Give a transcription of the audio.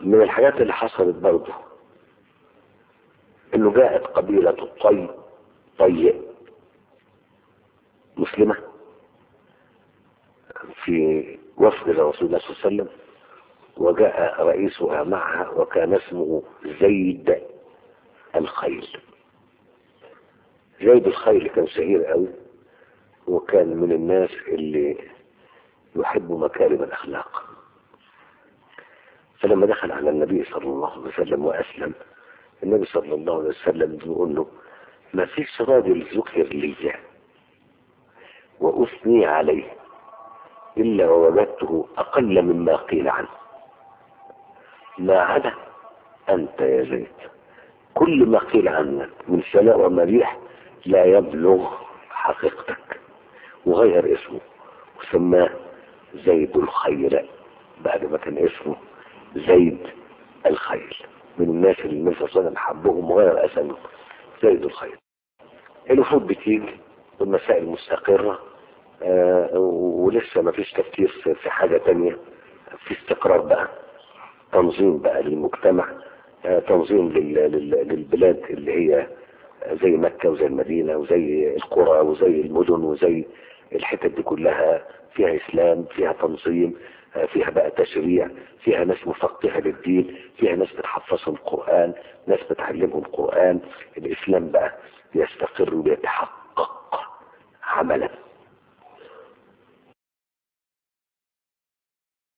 من الحاجات اللي حصلت برضه انه جاءت قبيلة الطي طي مسلمة في وفد لرسول الله صلى الله عليه وسلم وجاء رئيسها معها وكان اسمه زيد الخيل زيد الخيل كان شهير قوي وكان من الناس اللي يحب مكارم الأخلاق فلما دخل على النبي صلى الله عليه وسلم وأسلم النبي صلى الله عليه وسلم بيقول له ما فيش راجل ذكر لي وأثني عليه إلا ووجدته أقل مما قيل عنه ما عدا أنت يا زيد كل ما قيل عنك من ثناء ومديح لا يبلغ حقيقتك وغير اسمه وسماه زيد الخير بعد ما كان اسمه زيد الخيل من الناس اللي النبي صلى الله عليه وسلم حبهم وغير اسمه زيد الخيل الوفود بتيجي والمسائل مستقرة آه ولسه ما فيش تفكير في في حاجة تانية في استقرار بقى تنظيم بقى للمجتمع آه تنظيم لل- لل- للبلاد اللي هي زي مكة وزي المدينة وزي القرى وزي المدن وزي الحتت دي كلها فيها إسلام فيها تنظيم آه، فيها بقى تشريع فيها ناس مفقهة للدين فيها ناس بتحفظهم القرآن ناس بتعلمهم القرآن الإسلام بقى يستقر ويتحقق عملا